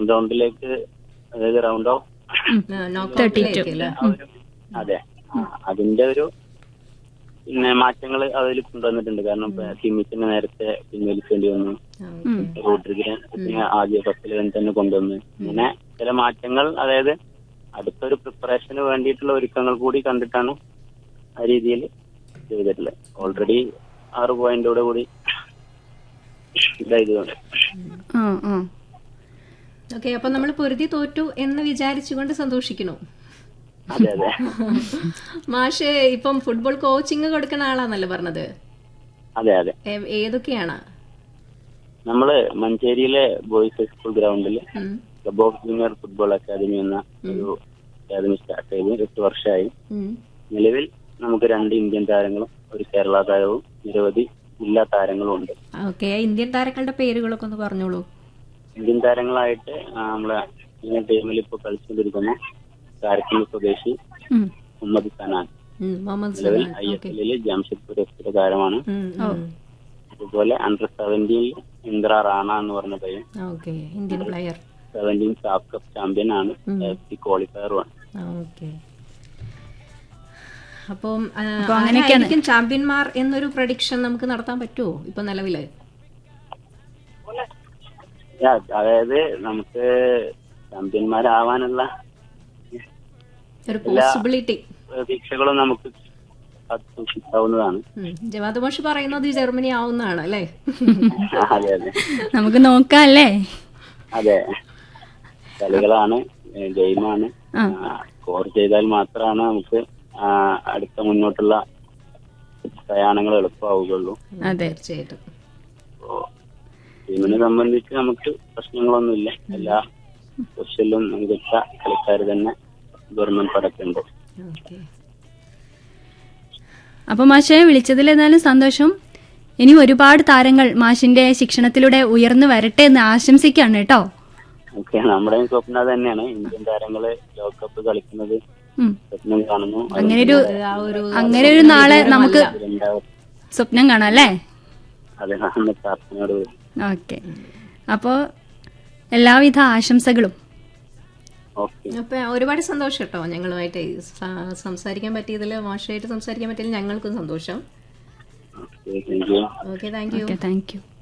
റൗണ്ടിലേക്ക് അതായത് round of നോക്കൗട്ടിലേക്ക് അല്ലേ അതെ ആ, അതിന്റെ ഒരു പിന്നെ മാറ്റങ്ങൾ അതിൽ കൊണ്ടുവന്നിട്ടുണ്ട് കാരണം സിമിച്ചിനെ നേരത്തെ പിൻവലിക്കേണ്ടി വന്നു ഉം. റോഡ്രിഗിനെ പിന്നെ ആദ്യ ഫസ്റ്റ് ലെവൻ തന്നെ കൊണ്ടുവന്നു ഇങ്ങനെ ചില മാറ്റങ്ങൾ അതായത് അടുത്തൊരു പ്രിപ്പറേഷന് വേണ്ടിയിട്ടുള്ള ഒരുക്കങ്ങൾ കൂടി കണ്ടിട്ടാണ് ആ രീതിയിൽ ചെയ്തിട്ടുള്ളത് ഓൾറെഡി ആറ് പോയിന്റോടെ കൂടി ഇതായതുകൊണ്ട് ആ ആ ഓക്കെ അപ്പൊ നമ്മൾ പൊരുതി തോറ്റു എന്ന് വിചാരിച്ചുകൊണ്ട് സന്തോഷിക്കുന്നു അതെ അതെ മാഷ് ഇപ്പം ഫുട്ബോൾ കോച്ചിങ് കൊടുക്കുന്ന ആളാന്നല്ലേ പറഞ്ഞത് അതെ അതെ ഏ- ഏതൊക്കെയാണ് നമ്മള് മഞ്ചേരിയിലെ ബോയ്സ് ഹൈസ്കൂൾ ഗ്രൗണ്ടില് ഉം. Club of junior football academy എന്ന ഒരു അക്കാദമി സ്റ്റാർട്ട് ചെയ്ത് എട്ട് വർഷമായി ഉം. നിലവിൽ നമുക്ക് രണ്ട് ഇന്ത്യൻ താരങ്ങളും ഒരു കേരള താരവും നിരവധി ജില്ലാ താരങ്ങളും ഉണ്ട് ഓക്കെ ഇന്ത്യൻ താരങ്ങളുടെ പേരുകളൊക്കെ ഒന്ന് പറഞ്ഞോളൂ ഇന്ത്യൻ താരങ്ങളായിട്ട് ആ, നമ്മളെ ഇന്ത്യൻ ടീമിൽ ഇപ്പോൾ കളിച്ചുകൊണ്ടിരിക്കുന്ന കാരക്കുണ്ട് സ്വദേശി ഉം. മുഹമ്മദ് സനാൻ ഉം, മുഹമ്മദ് നിലവിൽ സലാം ഐ എസ് എല്ലിൽ ജാംഷഡ്പൂർ എഫ് സിയുടെ താരമാണ് ഉം, ഉം. അതുപോലെ അണ്ടർ സെവൻറ്റീനിൽ ഇന്ദ്ര റാണ എന്ന് പറഞ്ഞ പയ്യൻ okay Indian player seventeen SAFF cup champion ആണ് എഫ് സി ക്വാളിഫയറുമാണ് ഓക്കെ അപ്പം ആ, അപ്പൊ അങ്ങനെയൊക്കെയാണ്. ആരായിരിക്കും ചാമ്പ്യന്മാർ എന്നൊരു പ്രഡിക്ഷൻ നമുക്ക് നടത്താൻ പറ്റുമോ ഇപ്പൊ നിലവില് യാ, അതായത് നമുക്ക് ചാമ്പ്യന്മാരാവാനുള്ള ഒരു പോസിബിലിറ്റി പ്രതീക്ഷകളും നമുക്ക് കാത്തു സൂക്ഷിക്കാവുന്നതാണ് ജവാദ് മാഷ് പറയുന്നത് ജർമ്മനി ആവുന്നതാണ് അല്ലേ അതെ അതെ നമുക്ക് നോക്കാം അല്ലേ അതെ കളികളാണ് ഏഹ് ഗെയിമാണ് സ്കോർ ചെയ്താൽ മാത്രമാണ് നമുക്ക് ആ, അടുത്ത മുന്നോട്ടുള്ള പ്രയാണങ്ങൾ എളുപ്പമാവുകയുള്ളൂ അതെ തീർച്ചയായിട്ടും അപ്പോ ടീമിനെ സംബന്ധിച്ച് നമുക്ക് പ്രശ്നങ്ങളൊന്നുമില്ല എല്ലാ പൊസിഷനിലും മികച്ച കളിക്കാർ തന്നെ ഗവൺമെന്റ് പടക്കുണ്ട് ഓക്കെ അപ്പൊ മാഷെ വിളിച്ചതിൽ ഏതായാലും സന്തോഷം ഇനി ഒരുപാട് താരങ്ങൾ മാഷിന്റെ ശിക്ഷണത്തിലൂടെ ഉയർന്നു വരട്ടെ എന്ന് ആശംസിക്കാണ് കേട്ടോ ഓക്കെ നമ്മുടെയും സ്വപ്നം അത് തന്നെയാണ് ഇന്ത്യൻ താരങ്ങള് ലോകകപ്പ് കളിക്കുന്നത് ഉം. സ്വപ്നം കാണുന്നു അത് അങ്ങനെ ഒരു ആ ഒരു അങ്ങനെ ഒരു നാളെ നമുക്ക് ഇതിലുണ്ടാവും. സ്വപ്നം കാണാം അല്ലേ അത് നമ്മുടെ പ്രാർത്ഥനയോട് കൂടി. ഓക്കെ അപ്പോ എല്ലാവിധ ആശംസകളും ഓക്കെ അപ്പൊ ഒരുപാട് സന്തോഷം കേട്ടോ ഞങ്ങളുമായിട്ട് സ- സംസാരിക്കാൻ പറ്റിയതിൽ മാഷായിട്ട് സംസാരിക്കാൻ പറ്റിയതിൽ ഞങ്ങൾക്കും സന്തോഷം okay thank you okay thank you okay thank U